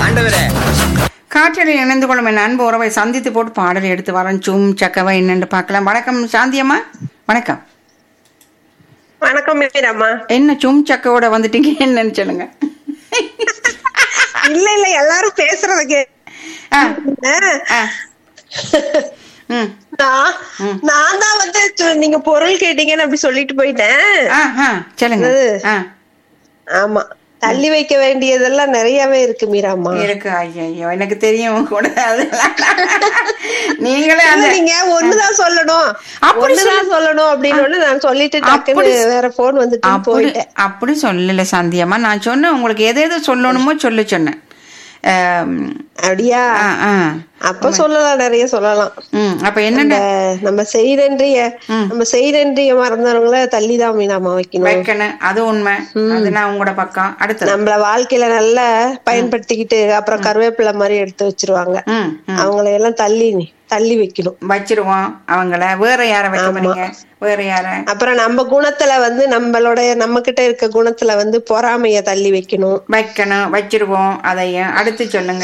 ஆண்டவரே காற்றலில் இணைந்து கொள்ளும் என் அன்பு உறவை சந்தித்து போட்டு பாடலை எடுத்து வரேன் சும் சக்கவை என்னன்னு பார்க்கலாம் வணக்கம் சாந்தியம்மா வணக்கம் வணக்கம் மீரம்மா என்ன சும் சக்கவோட வந்துட்டீங்க என்னன்னு சொல்லுங்க இல்ல இல்ல எல்லாரும் பேசுறதுக்கு ஆ, ஆ. ம் நான் நான் தான் வந்து சு- நீங்க பொருள் கேட்டீங்கன்னு அப்படி சொல்லிட்டு போயிட்டேன் ஆ ஆ சொல்லுங்க ஆ ஆமா தள்ளி வைக்க வேண்டியதெல்லாம் நிறையவே இருக்கு மீராம்மா இருக்கு ஐயோ எனக்கு தெரியும் கூட அதெல்லாம் நீங்களே இல்ல, அந்த நீங்க ஒண்ணுதான் சொல்லணும் அப்படி ஒண்ணுதான் சொல்லணும் அப்படின்னு ஒண்ணு நான் சொல்லிட்டு டக்குன்னு அப்படி- வேற போன் வந்துட்டு அப்படி போயிட்டேன் அப்படி சொல்லல சந்தியம்மா நான் சொன்னேன் உங்களுக்கு எது எது சொல்லணுமோ சொல்ல சொன்னேன் ஆம், அப்படியா ஆ, ஆ. அப்ப சொல்லலாம் நிறைய சொல்லலாம் ம் அப்ப என்னென்ன இந்த நம்ம செய்தன்றிய நம்ம செய்தன்றிய மறந்தவங்கள தள்ளிதான் மீனாமா வைக்கணும் வைக்கணும் அது உண்மை அது நான் உங்களோட பக்கம் அடுத்தது நம்மள வாழ்க்கையில நல்லா பயன்படுத்திக்கிட்டு அப்புறம் கருவேப்பிலை மாதிரி எடுத்து வச்சிருவாங்க ம் ம். அவங்கள எல்லாம் தள்ளி தள்ளி வைக்கணும் வச்சிருவோம் அவங்கள வேற யார வைக்க போறீங்க வேற யார அப்புறம் நம்ம குணத்துல வந்து நம்மளோட நம்ம கிட்ட இருக்க குணத்துல வந்து பொறாமைய தள்ளி வைக்கணும் வைக்கணும் வச்சிருவோம் அதையும் அடுத்து சொல்லுங்க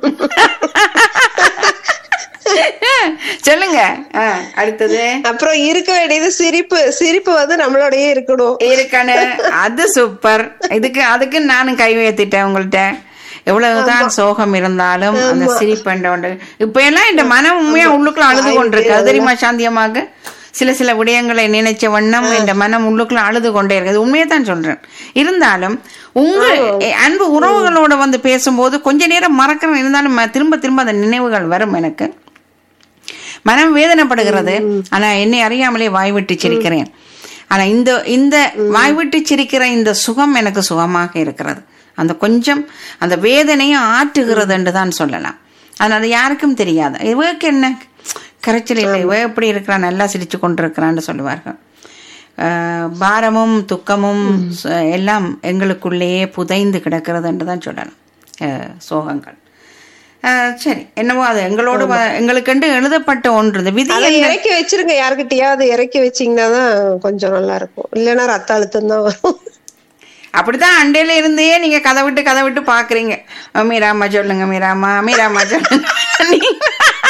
சொல்லுங்க ஆ, அடுத்தது அப்புறம் இருக்க வேண்டியது சிரிப்பு சிரிப்பு வந்து நம்மளோடயே இருக்கணும் இருக்கணும் அது சூப்பர் இதுக்கு அதுக்கு நானும் கை உயர்த்திட்டேன் உங்கள்ட்ட எவ்வளவுதான் சோகம் இருந்தாலும் அந்த சிரிப்பண்டோண்டு இப்ப எல்லாம் இந்த மனம் உண்மையா உள்ளுக்குள்ள அழுது கொண்டிருக்கு அது தெரியுமா சாந்தியமாக சில சில விடயங்களை நினைச்ச வண்ணம் இந்த மனம் உள்ளுக்குள்ள அழுது கொண்டே இருக்கு அது உண்மையை தான் சொல்றேன் இருந்தாலும் உங்க எ- அன்பு உறவுகளோட வந்து பேசும்போது கொஞ்ச நேரம் மறக்கிறேன் இருந்தாலும் ம- திரும்ப திரும்ப அந்த நினைவுகள் வரும் எனக்கு மனம் வேதனைப்படுகிறது ஆனா என்னை அறியாமலே வாய் விட்டு சிரிக்கிறேன் ஆனா இந்த இந்த வாய் விட்டு சிரிக்கிற இந்த சுகம் எனக்கு சுகமாக இருக்கிறது அந்த கொஞ்சம் அந்த வேதனையை ஆற்றுகிறது என்று தான் சொல்லலாம் அது அது யாருக்கும் தெரியாது இவருக்கு என்ன கரைச்சல் இல்லை இவ எப்படி இருக்கிறான் நல்லா சிரிச்சு கொண்டிருக்கிறான்னு சொல்லுவார்கள் ஆஹ் பாரமும் துக்கமும் ச- எல்லாம் எங்களுக்குள்ளேயே புதைந்து கிடக்கிறது என்று தான் சொல்லலாம் ஆஹ் சோகங்கள் ஆஹ் சரி என்னவோ அது எங்களோடு வ- எங்களுக்கென்று எழுதப்பட்ட ஒன்று இந்த விதி அதை என்ன- இறக்கி வச்சிருங்க யாருக்கிட்டயாவது இறக்கி வச்சீங்கன்னா தான் கொஞ்சம் நல்லா இருக்கும் இல்லைன்னா ரத்த அழுத்தம் தான் வரும் அப்படித்தான் அண்டையில இருந்தே நீங்க கதை விட்டு கதை விட்டு பாக்குறீங்க அஹ் மீராம்மா சொல்லுங்க மீராம்மா மீராம்மா சொல்லுங்க நீங்க-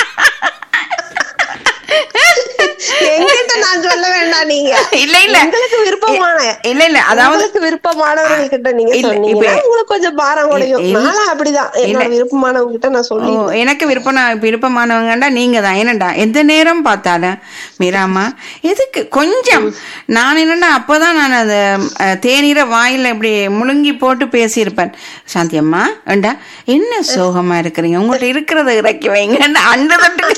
எங்கிட்ட நான் சொல்ல வேண்டாம் நீங்க இல்ல இல்ல உங்களுக்கு விருப்பமான இல்ல இல்ல அதாவது உங்களுக்கு விருப்பமானவர்கள் கிட்ட நீங்க இல்ல, சொன்னீங்கன்னா இப்ப- உங்களுக்கு கொஞ்சம் பாரம் குறையும் இல்ல. நானும் அப்படிதான் என்னோட விருப்பமானவங்க கிட்ட நான் சொல்லி ஓ, எனக்கு விருப்பம் விருப்பமானவங்கண்டா நீங்க தான் ஏனண்டா எந்த நேரம் பார்த்தாலும் மீராமா எதுக்கு கொஞ்சம் நான் என்னன்னா அப்பதான் நான் அந்த அஹ், தேநீரை வாயில இப்படி முழுங்கி போட்டு பேசியிருப்பேன் சாந்தியம்மா ஏண்டா என்ன சோகமா இருக்கிறீங்க உங்கள்ட்ட இருக்கிறத இறக்கி வைங்க அந்த தட்டு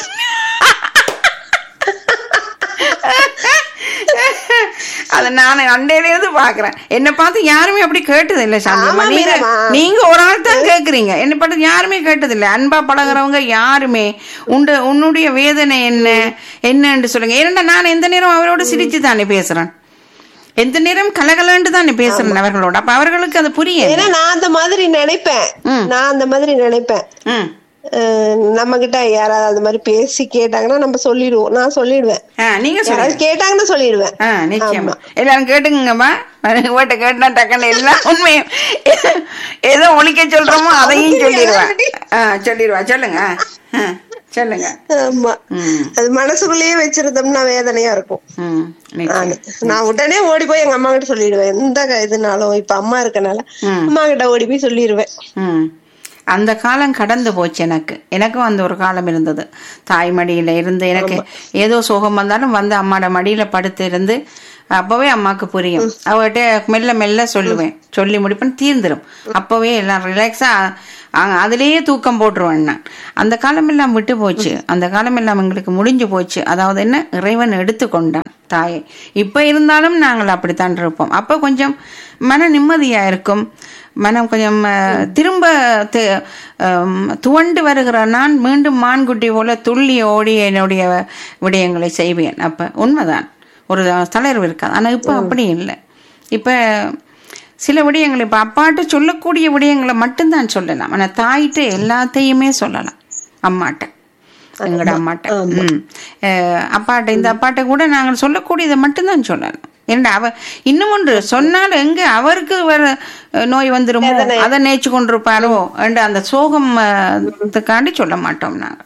அத நான் அண்டையில இருந்து பாக்குறேன் என்ன பார்த்து யாருமே அப்படி கேட்டது இல்ல சாந்தியம்மா ஆமா, நீங்க மீரம்மா. நீங்க ஒரு ஆள் தான் கேக்குறீங்க என்ன பார்த்து யாருமே கேட்டது இல்ல அன்பா பழகுறவங்க யாருமே உண்டு உன்னுடைய வேதனை என்ன என்னன்னு சொல்லுங்க ஏன்னா நான் எந்த நேரம் அவரோட சிரிச்சு தானே பேசுறேன் எந்த நேரம் கலகலன்னு தானே பேசுறேன் அவர்களோட அப்ப அவர்களுக்கு அது புரியும் ஏன்னா நான் அந்த மாதிரி நினைப்பேன் நான் அந்த மாதிரி நினைப்பேன் ம் நம்ம கிட்ட யாராவது அந்த மாதிரி பேசி கேட்டாங்கன்னா நம்ம சொல்லிடுவோம் நான் சொல்லிடுவேன் ஆ நீங்க சொல்லுங்க யாராவது கேட்டாங்கன்னா சொல்லிடுவேன் ஆ நிச்சயமா எல்லாரும் கேட்டுங்கம்மா உங்கள்கிட்ட கேட்டா டக்குன்னு எல்லாம் உண்மையும் ஏதோ ஒழிக்க சொல்றோமோ அதையும் சொல்லிடுவேன் ஆ சொல்லிடுவா சொல்லுங்க ஆ, சொல்லுங்க ஆமா ம் அது மனசுக்குள்ளேயே வச்சிருந்தோம்னா வேதனையா இருக்கும் ம் நானு நிச்சயம் நான் உடனே ஓடி போய் எங்க அம்மா கிட்ட சொல்லிடுவேன் எந்த க- இதுனாலும் இப்ப அம்மா இருக்கனால அம்மா கிட்ட ஓடி போய் சொல்லிடுவேன் ம் அந்த காலம் கடந்து போச்சு எனக்கு எனக்கும் அந்த ஒரு காலம் இருந்தது தாய் மடியில இருந்து எனக்கு ஏதோ சோகம் வந்தாலும் வந்து அம்மாட மடியில படுத்து இருந்து அப்பவே அம்மாக்கு புரியும் அவகிட்ட மெல்ல மெல்ல சொல்லுவேன் சொல்லி முடிப்பேன் தீர்ந்துரும் அப்பவே எல்லாம் ரிலாக்ஸா அதுலயே தூக்கம் போட்டுருவேன் நான் அந்த காலம் எல்லாம் விட்டு போச்சு அந்த காலம் எல்லாம் எங்களுக்கு முடிஞ்சு போச்சு அதாவது என்ன இறைவன் எடுத்துக்கொண்டான் தாயை இப்ப இருந்தாலும் நாங்கள் அப்படித்தான் இருப்போம் அப்ப கொஞ்சம் மன நிம்மதியா இருக்கும் மனம் கொஞ்சம் அஹ், திரும்ப தி- அம், துவண்டு வருகிற நான் மீண்டும் மான்குட்டி போல துள்ளி ஓடி என்னுடைய விடயங்களை செய்வேன் அப்ப உண்மைதான் ஒரு தளர்வு இருக்காது ஆனா இப்ப அப்படி இல்லை இப்ப சில விடயங்கள் இப்ப அப்பாட்ட சொல்லக்கூடிய விடயங்களை மட்டும்தான் சொல்லலாம் ஆனா தாயிட்ட எல்லாத்தையுமே சொல்லலாம் அம்மாட்ட எங்களோட அம்மாட்ட ம். அஹ், அப்பாட்ட இந்த அப்பாட்ட கூட நாங்கள் சொல்லக்கூடியதை மட்டும்தான் சொல்லலாம் ஏன்டா அவ இன்னும் ஒன்று சொன்னால் எங்க அவருக்கு வர அஹ், நோய் வந்துருமோ அதை நேச்சு கொண்டிருப்பாரோ என்று அந்த சோகம் அஹ், இதுக்காண்டி சொல்ல மாட்டோம் நாங்கள்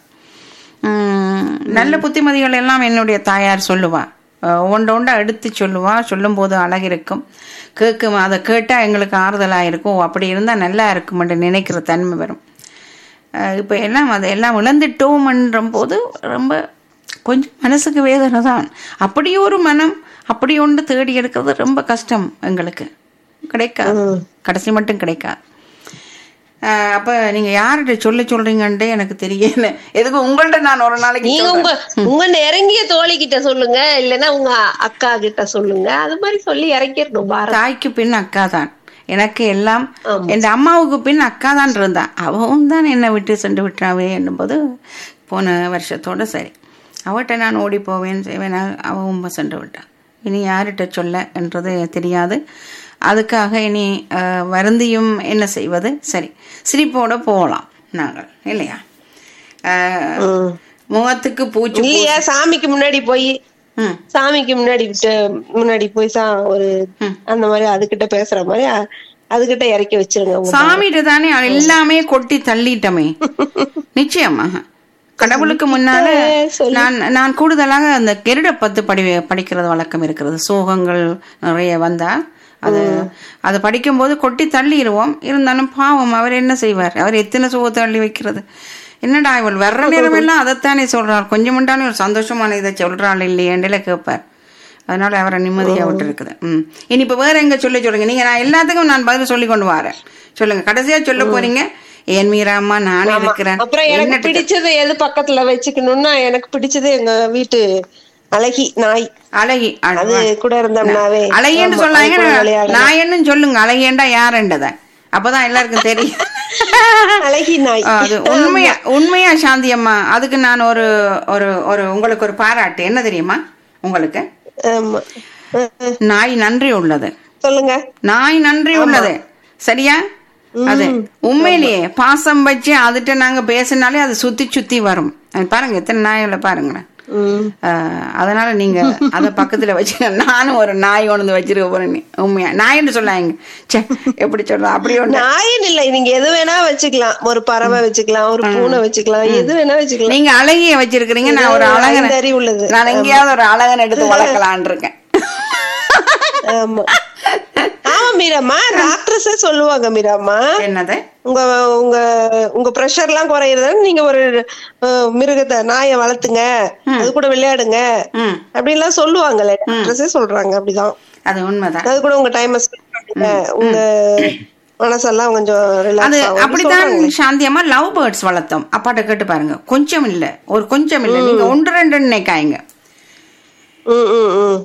உம், நல்ல புத்திமதிகள் எல்லாம் என்னுடைய தாயார் சொல்லுவா அஹ், ஒண்ட ஒண்டா எடுத்து சொல்லுவா சொல்லும் போது அழகு இருக்கும் கேட்கும் அதை கேட்டால் எங்களுக்கு ஆறுதலாக இருக்கும் ஓ, அப்படி இருந்தால் நல்லா இருக்கும் என்று நினைக்கிற தன்மை வரும் அஹ், இப்ப எல்லாம் அதை எல்லாம் இழந்துட்டோம்ன்ற போது ரொம்ப கொஞ்சம் மனசுக்கு வேதனை தான் அப்படி ஒரு மனம் அப்படி ஒன்று தேடி எடுக்கிறது ரொம்ப கஷ்டம் எங்களுக்கு கிடைக்காது கடைசி மட்டும் கிடைக்காது அஹ், அப்ப நீங்க யார்கிட்ட சொல்ல சொல்றீங்கன்ட்டு எனக்கு தெரியல எதுக்கு உங்கள்ட்ட நான் ஒரு நாளைக்கு நீங்க உங்க உங்க நெருங்கிய தோழி கிட்ட சொல்லுங்க இல்லைன்னா உங்க அக்கா கிட்ட சொல்லுங்க அது மாதிரி சொல்லி இறக்கிடணும் பாரத் தாய்க்கு பின் அக்கா தான் எனக்கு எல்லாம் என் அம்மாவுக்கு பின் அக்கா தான் இருந்தா அவவும் தான் என்னை விட்டு சென்று விட்டாவே என்னும்போது போன வருஷத்தோட சரி அவட்ட நான் ஓடி போவேன் செய்வேன் அவவும் சென்று விட்டான் இனி யார்கிட்ட சொல்ல என்றது தெரியாது அதுக்காக இனி அஹ், வருந்தியும் என்ன செய்வது சரி சிரிப்போட போகலாம் நாங்கள் இல்லையா அஹ், ம். முகத்துக்கு பூச்சி இல்லையா சாமிக்கு முன்னாடி போய் ம் சாமிக்கு முன்னாடி விட்டு முன்னாடி போய் சா ஒரு அந்த மாதிரி அதுகிட்ட பேசுற மாதிரி அ- அதுகிட்ட இறக்கி வச்சிருங்க உங்க சாமிகிட்ட தானே எல்லாமே கொட்டி தள்ளிட்டமே நிச்சயமா கடவுளுக்கு முன்னால நான் நான் கூடுதலாக அந்த கெருட பத்து படி படிக்கிறது வழக்கம் இருக்கிறது சோகங்கள் நிறைய வந்தா அது அதை படிக்கும்போது கொட்டி தள்ளிடுவோம் இருந்தாலும் பாவம் அவர் என்ன செய்வார் அவர் எத்தனை சோகத்தை அள்ளி வைக்கிறது என்னடா இவள் வர்ற நேரம் எல்லாம் அதைத்தானே சொல்றார் கொஞ்சம் முண்டானே ஒரு சந்தோஷமான இதை சொல்றாள் இல்லையேண்டில கேட்பார் அதனால அவரை நிம்மதியா விட்டு இருக்குது ம் இனி இப்ப வேற எங்க சொல்லி சொல்லுங்க நீங்க நான் எல்லாத்துக்கும் நான் பதில் சொல்லி கொண்டு வரேன் சொல்லுங்க கடைசியா சொல்ல போறீங்க ஏன் மீராம்மா நானே இருக்கிறேன் அப்புறம் எனக்கு என்னட்டு- பிடிச்சது எது பக்கத்துல வச்சுக்கணும்னா எனக்கு பிடிச்சது எங்க வீட்டு அழகி நாய் அழகி அழ- அது கூட இருந்தோம்னாவே அழகின்னு ஆமா, சொல்லாங்க அது கூட விளையாடலாம். நாயன்னு சொல்லுங்க அழகியண்டா யாருன்றத அப்பதான் எல்லாருக்கும் தெரியும் அழகி நாய் ஆ, அது உண்மையா உண்மையா சாந்தி அம்மா அதுக்கு நான் ஒரு ஒரு ஒரு உங்களுக்கு ஒரு பாராட்டு என்ன தெரியுமா உங்களுக்கு ஆமா அஹ், அஹ். நாய் நன்றி உள்ளது சொல்லுங்க நாய் நன்றி உள்ளது சரியா அது உண்மையிலேயே பாசம் வச்சு அதுட்ட நாங்க பேசினாலே அது சுத்தி சுத்தி வரும் அது பாருங்க எத்தனை நாய்களை பாருங்களேன் ம். ஆஹ், அதனால நீங்க அத பக்கத்துல வச்சு நானும் ஒரு நாய் ஒன்று வச்சிருக்க போறேன் நீ. உண்மையா நாயின்னு சொல்லாங்க ச்சே எப்படி சொல்ற அப்படி ஒண்ணு நாயின்னு இல்ல நீங்க எது வேணா வச்சுக்கலாம் ஒரு பறவை வச்சுக்கலாம் ஒரு பூனை வச்சுக்கலாம் எது வேணா வச்சுக்கலாம் நீங்க அழகிய வச்சிருக்கிறீங்க நான் ஒரு அழகனை ஐந்தறிவு உள்ளது. நான் எங்கேயாவது ஒரு அழகன் எடுத்து வளர்க்கலான் இருக்கேன் ஆமா ஆமா மீராம்மா டாக்டர்ஸே சொல்லுவாங்க மீராம்மா என்னது உங்க உங்க உங்க பிரஷர் எல்லாம் குறையிறது நீங்க ஒரு அஹ், மிருகத்தை நாயை வளர்த்துங்க அது கூட விளையாடுங்க ம் அப்படின்லாம் சொல்லுவாங்கல்ல டாக்டர்ஸே சொல்றாங்க அப்படிதான் அது உண்மைதான் அது கூட உங்க டைம் ஸ்பெண்ட் பண்ணுங்க உங்க மனசெல்லாம் கொஞ்சம் அது ரிலாக்ஸ் ஆகும் அப்படித்தான் சாந்தியம்மா லவ் பேர்ட்ஸ் வளர்த்தோம் அப்பாட்ட கேட்டு பாருங்க கொஞ்சம் இல்ல ஒரு கொஞ்சம் இல்ல நீங்க ஒன்று ரெண்டு நினைக்காங்க ம் ம் ம்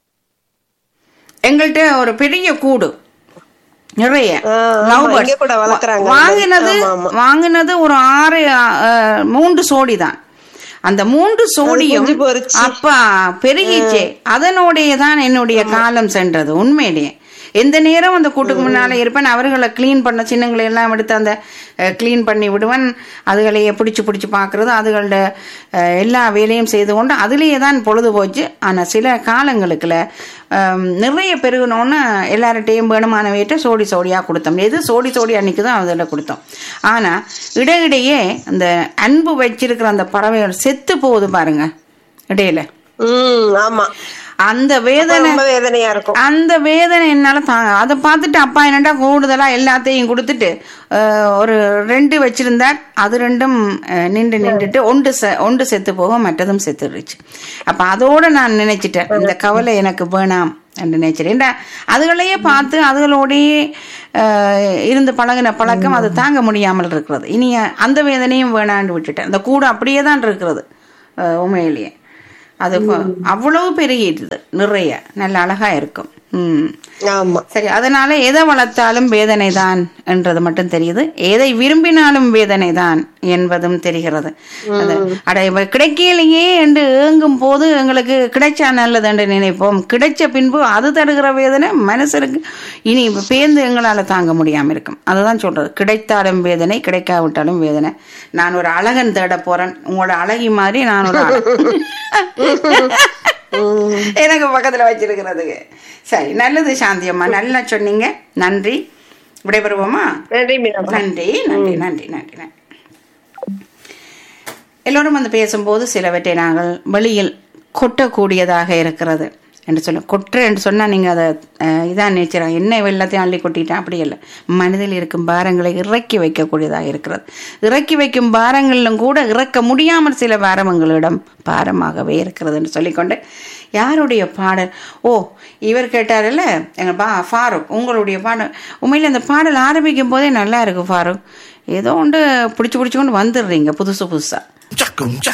எங்கள்கிட்ட ஒரு பெரிய கூடு நிறைய ஆ, லவ் ஆமா, இங்க கூட வளர்க்கறாங்க. வாங்கினது ஆமா, ஆமா. வாங்கினது ஒரு ஆறு அஹ், மூன்று சோடி தான் அந்த மூன்று சோடியும் குஞ்சு பொரிச்சு. அப்பா பெருகிச்சே அதனோடைய தான் என்னுடைய காலம் சென்றது உண்மையிலேயே எந்த நேரம் அந்த கூட்டுக்கு முன்னால இருப்பேன் அவர்களை க்ளீன் பண்ண சின்னங்களை எல்லாம் எடுத்து அந்த க்ளீன் பண்ணி விடுவேன் அதுகளையே பிடிச்சு பிடிச்சு பார்க்கறது அதுகளோட அஹ், எல்லா வேலையும் செய்து கொண்டு அதுலேயே தான் பொழுது போச்சு ஆனால் சில காலங்களுக்குல அஹ், நிறைய பெருகணும்னு எல்லார்ட்டையும் வேணுமானவையிட்ட சோடி சோடியாக கொடுத்தோம் எது சோடி சோடி அன்னைக்கு தான் அதில் கொடுத்தோம் ஆனால் இடையிடையே அந்த அன்பு வச்சிருக்கிற அந்த பறவைகள் செத்து போகுது பாருங்க இடையில ம் ஆமா அந்த வேதனை ரொம்ப வேதனையா இருக்கும் அந்த வேதனை என்னால தாங்க அதை பார்த்துட்டு அப்பா என்னடா கூடுதலா எல்லாத்தையும் கொடுத்துட்டு அஹ், ஒரு ரெண்டு வச்சிருந்தார் அது ரெண்டும் அஹ், நின்று நின்றுட்டு ஒன்று செ ஒன்று செத்து போக மற்றதும் செத்துருச்சு அப்ப அதோட நான் நினைச்சிட்டேன் இந்த கவலை எனக்கு வேணாம் என்று நினைச்சிட்டேன் ஏன்டா அதுகளையே பார்த்து அதுகளோடையே அஹ், இருந்து பழகின பழக்கம் அது தாங்க முடியாமல் இருக்கிறது இனி அந்த வேதனையும் வேணான்னு விட்டுட்டேன் அந்த கூடு அப்படியே தான் இருக்கிறது அஹ், உண்மையிலேயே அது ப- அவ்வளவு பெருகிடுது நிறைய நல்ல அழகா இருக்கும் ம் ஆமா சரி அதனால எதை வளர்த்தாலும் வேதனை தான் என்றது மட்டும் தெரியுது எதை விரும்பினாலும் வேதனை தான் என்பதும் தெரிகிறது அது அட இவ கிடைக்கலையே என்று ஏங்கும் போது எங்களுக்கு கிடைச்சா நல்லது என்று நினைப்போம் கிடைச்ச பின்பு அது தருகிற வேதனை மனசருக்கு இனி பேர்ந்து எங்களால தாங்க முடியாம இருக்கும் அதுதான் சொல்றது கிடைத்தாலும் வேதனை கிடைக்காவிட்டாலும் வேதனை நான் ஒரு அழகன் தேட போறேன் உங்களோட அழகி மாதிரி நான் ஒரு அழ- உம். எனக்கு பக்கத்துல வச்சிருக்கிறதுக்கு சரி நல்லது சாந்தி அம்மா நல்லா சொன்னீங்க நன்றி விடைபெறுவோமா நன்றி மீனாமா நன்றி நன்றி நன்றி நன்றி நன்றி எல்லோரும் வந்து பேசும்போது சிலவற்றை நாங்கள் வெளியில் கொட்டக்கூடியதாக இருக்கிறது என்று சொல்ல கொட்டுற என்று சொன்னால் நீங்கள் அதை அஹ், இதான் நினைச்சிடலாம் என்ன வெள்ளத்தையும் அள்ளி கொட்டிட்டேன் அப்படி இல்லை மனதில் இருக்கும் பாரங்களை இறக்கி வைக்கக்கூடியதாக இருக்கிறது இறக்கி வைக்கும் பாரங்களிலும் கூட இறக்க முடியாமல் சில பாரம் எங்களிடம் பாரமாகவே இருக்கிறது என்று சொல்லிக்கொண்டு யாருடைய பாடல் ஓ இவர் கேட்டார்ல எங்கள் பா ஃபாரூக் உங்களுடைய பாடல் உண்மையில் அந்த பாடல் ஆரம்பிக்கும் போதே நல்லா இருக்கு ஃபாரூக் ஏதோ ஒன்று பிடிச்சி பிடிச்சி கொண்டு வந்துடுறீங்க புதுசு புதுசாக Chacum,